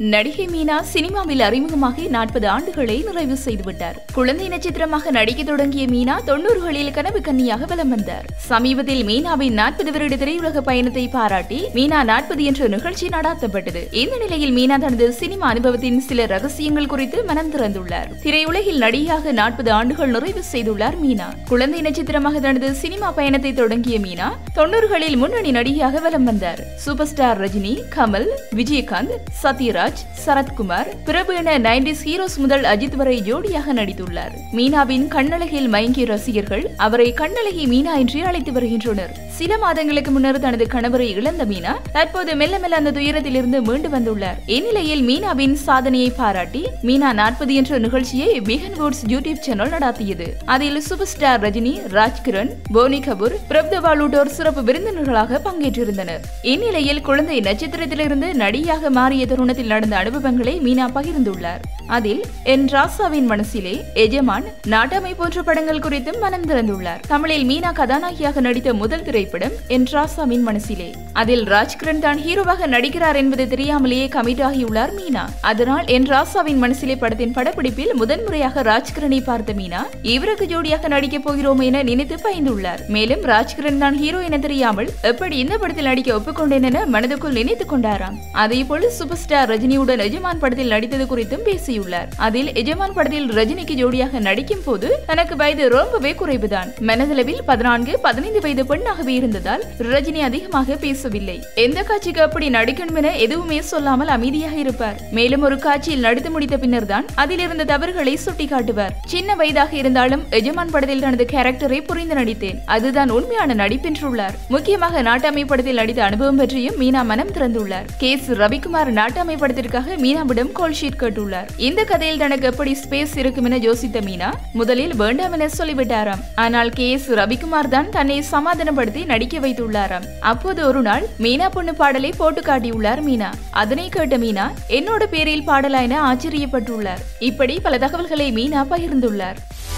நடிகை மீனா சினிமாவில் அறிமுகமாகி நாற்பது ஆண்டுகளை நிறைவு செய்துவிட்டார் குழந்தை நட்சத்திரமாக நடிக்க தொடங்கிய மீனா தொண்ணூறுகளில் கனவு கன்னியாக வலம் வந்தார் சமீபத்தில் மீனாவின் நாற்பது வருட திரையுலக பயணத்தை பாராட்டி மீனா நாற்பது என்ற நிகழ்ச்சி நடாத்தப்பட்டது இந்த நிலையில் மீனா தனது சினிமா அனுபவத்தின் சில ரகசியங்கள் குறித்து மனம் திறந்துள்ளார் திரையுலகில் நடிகையாக நாற்பது ஆண்டுகள் நிறைவு செய்துள்ளார் மீனா குழந்தை நட்சத்திரமாக தனது சினிமா பயணத்தை தொடங்கிய மீனா தொண்ணூறுகளில் முன்னணி நடிகையாக வலம் வந்தார் சூப்பர் ஸ்டார் ரஜினி கமல் விஜயகாந்த் சத்யராஜ் சரத்குமார் பிரபு என நைன்டிஸ் ஹீரோஸ் முதல் அஜித் வரை ஜோடியாக நடித்துள்ளார் மீனாவின் கண்ணழகில் மயங்கிய ரசிகர்கள் அவரை கண்ணழகி மீனா என்று அழைத்து வருகின்றனர் சில மாதங்களுக்கு முன்னர் தனது கணவரை இழந்த மீனா தற்போது மெல்ல மெல்ல அந்த துயரத்திலிருந்து மீண்டு வந்துள்ளார் இந்நிலையில் மீனாவின் சாதனையை பாராட்டி மீனா நாற்பது என்ற நிகழ்ச்சியை பிகன் வுட்ஸ் யூடியூப் சேனல் நடாத்தியது அதில் சூப்பர் ஸ்டார் ரஜினி ராஜ்கிரண் போனி கபூர் பிரப்தவால் உள்ளிட்டோர் சிறப்பு விருந்தினர்களாக பங்கேற்றிருந்தனர் இந்நிலையில் குழந்தை நட்சத்திரத்திலிருந்து நடிகையாக மாறிய தருணத்தில் நடந்த அனுபவங்களை மீனா பகிர்ந்துள்ளார் அதில் என் ராசாவின் மனசிலே எஜமான் நாட்டாமை போன்ற படங்கள் குறித்தும் மனம் திறந்துள்ளார் தமிழில் மீனா கதாநாயகியாக நடித்த முதல் திரைப்படம் என் ராசாவின் மனசிலே அதில் ராஜ்கிரண் தான் ஹீரோவாக நடிக்கிறார் என்பது தெரியாமலேயே கமிட் ஆகியுள்ளார் மீனா அதனால் என் ராசாவின் மனசிலே படத்தின் படப்பிடிப்பில் முதன்முறையாக ராஜ்கிரனை பார்த்த மீனா இவருக்கு ஜோடியாக நடிக்கப் போகிறோம் என நினைத்து பயந்துள்ளார் மேலும் ராஜ்கிரண் தான் ஹீரோ என தெரியாமல் எப்படி இந்த படத்தில் நடிக்க ஒப்புக்கொண்டேன் என மனதுக்குள் நினைத்துக் கொண்டாராம் அதேபோல் சூப்பர் ஸ்டார் ரஜினியுடன் எஜமான் படத்தில் நடித்தது குறித்தும் பேசியுள்ளார் அதில் எஜமான் படத்தில் ரஜினிக்கு ஜோடியாக நடிக்கும் போது தனக்கு வயது ரொம்பவே குறைவுதான் மனதளவில் பதினான்கு பதினைந்து வயது பெண்ணாகவே இருந்ததால் ரஜினி அதிகமாக பேசவில்லை எந்த காட்சிக்கு அப்படி நடிக்கணும் என எதுவுமே சொல்லாமல் அமைதியாக இருப்பார் மேலும் ஒரு காட்சியில் நடித்து முடித்த பின்னர் தான் அதில் இருந்த தவறுகளை சுட்டிக்காட்டுவார் சின்ன வயதாக இருந்தாலும் எஜமான் படத்தில் தனது கேரக்டரை புரிந்து நடித்தேன் அதுதான் உண்மையான நடிப்பென்றுள்ளார் முக்கியமாக நாட்டாமை படத்தில் நடித்த அனுபவம் பற்றியும் மீனா மனம் திறந்துள்ளார் கே எஸ் ரவிக்குமார் நாட்டாமை படத்திற்காக மீனாவிடம் கால் ஷீட் கேட்டுள்ளார் இந்த கதையில் தனக்கு எப்படி ஸ்பேஸ் இருக்கும் என யோசித்த மீனா முதலில் வேண்டாம் என சொல்லிவிட்டாராம் ஆனால் கே எஸ் ரவிக்குமார் தான் தன்னை சமாதானப்படுத்தி நடிக்க வைத்துள்ளாராம் அப்போது ஒரு நாள் மீனா பொண்ணு பாடலை போட்டு காட்டியுள்ளார் மீனா அதனை கேட்ட மீனா என்னோட பேரில் பாடலா என ஆச்சரியப்பட்டுள்ளார் இப்படி பல தகவல்களை மீனா பகிர்ந்துள்ளார்